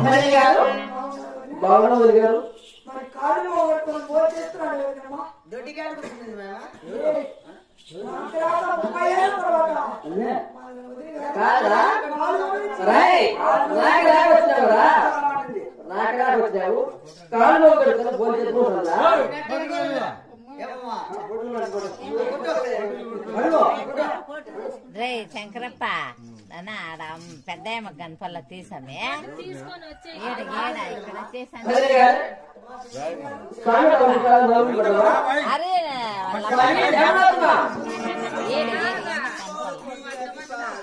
అమ్మాయి గారు బాగున్నా గారు మరి కాళ్ళు పోగొట్టుకొని పోచేస్తున్నాడు ఎవరినమ్మా? దొడ్డికాడ కూర్చుంది మేమ నాకు రాక ముప్పై ఏళ్ళ తర్వాత అన్నే మన వదిలి గారు కాదా కాళ్ళు గురించి రాయ్ నాకు రాక వచ్చినావురా నాకు రాక వచ్చావు కాళ్ళు పెట్టుకుని ఫోన్ చేసుకుంటుందా ఏమమ్మా రే శంకరప్ప నాన్న ఆడ అమ్మ- పెద్ద గణపల్ల తీసామే ఏడ ఏడ ఇక్కడ వచ్చేసాను అమ్మాయి గారు కాళ్ళు పట్టుకోవాలి, నవ్వులు పట్టుకోవాలి. అరే వాళ్ళ కానీ ఏమవుతున్నా? ఏడు ఏడు గణపల్ల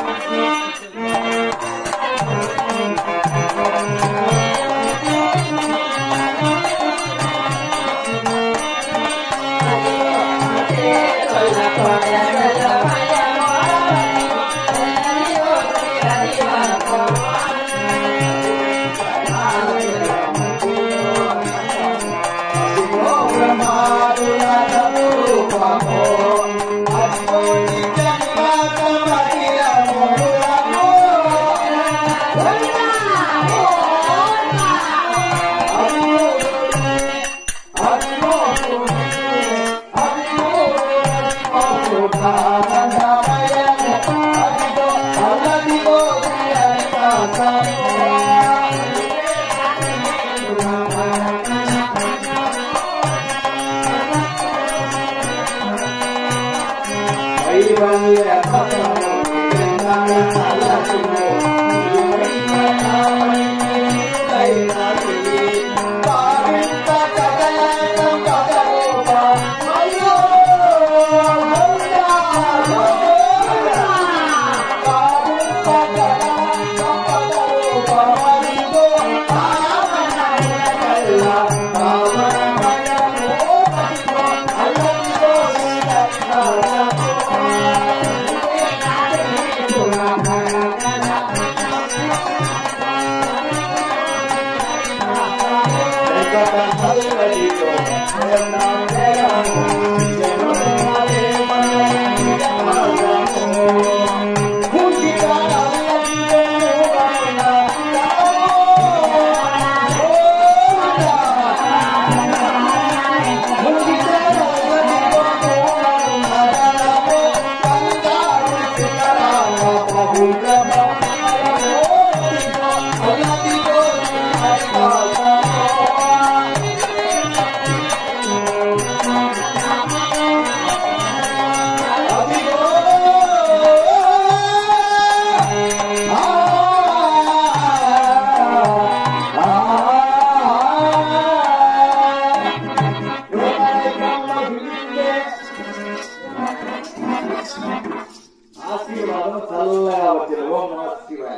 ఆశీర్వాదం చల్లగా వచ్చిన ఓం నమ శివాయ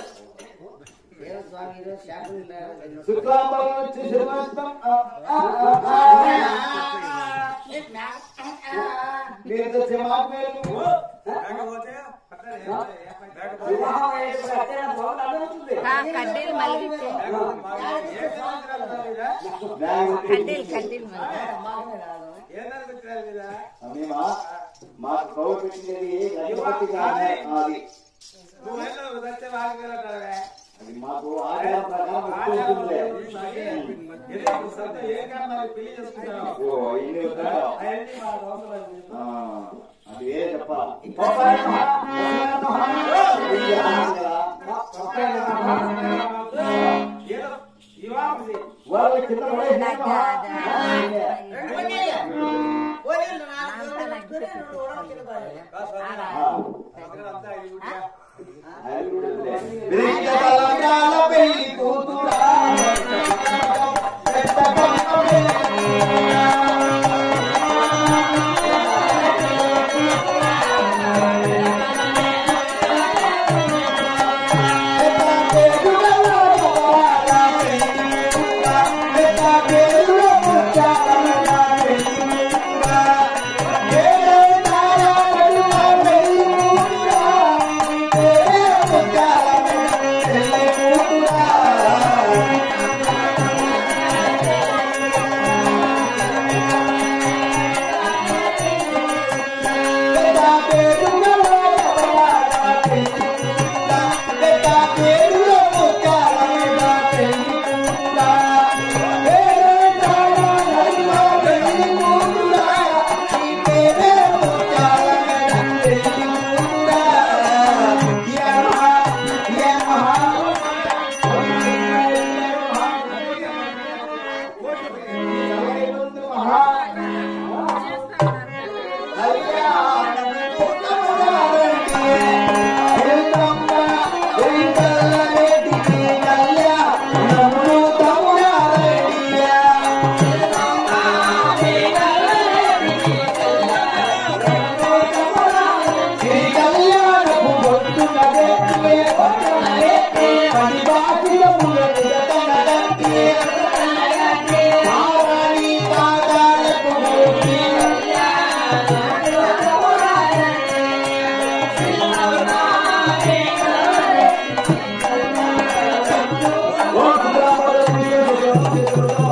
స్వామి ఈరోజు షాపులు శుక్లాంబరం వచ్చి శివాంతం ఆ, ఆ, ఆ, ఆ. మీరు తెచ్చే మాట మేలు. వివాహం అయ్యేటప్పుడు అత్తయ్య బాగుంది, అర్థమవుతుంది. ఆ, కడ్డీలు మలిగిచ్చే బ్యాగ్ ఉంది. కడ్డీలు కడ్డీలు మలిగి మేమా మా కౌలు పెట్టినది గణపతి గారి అది అది మాకు ఆచార ప్రకారం ఒప్పుకుంటుందిలే. ఓ, ఇన్ని వద్దా? ఆ, అది ఏ చెప్పాలా వాళ్ళు కింద పడేసి విరించగలగాల పెళ్లి కూతురా పెద్ద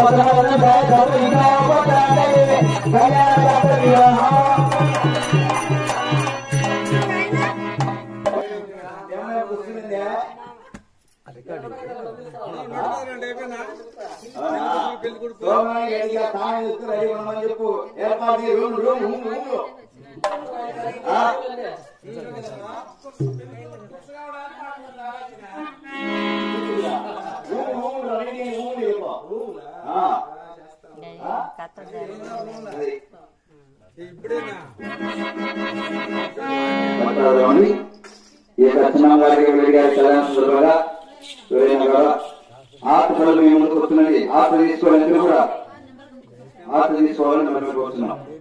సమరణ జయ సౌరిగా ఉపచారే కళ్యాణ జాత వివాహం ఏమైనా కూర్చుందా సోమవారం ఏడిగా తాను తీసుకుని రెడీ ఉండమని చెప్పు ఏర్పాటు చేయి. రూమ్ రూమ్ రూమ్ రూమ్ ఆ? రూమ్ రూమ్ రెడీ రూమ్ చెప్పు ఆ, కథ జరిగింది అది. మాట్లాడదామని ఈ యొక్క చిన్న గారికి వెళ్ళి గారి కళ్యాణ సందర్భంగా ఎవరైనా కూడా ఆత్మలు మీ ముందుకు వస్తున్నది ఆత్మ తీసుకోవాలని కూడా ఆత్మ తీసుకోవాలని మనం కోరుతున్నాం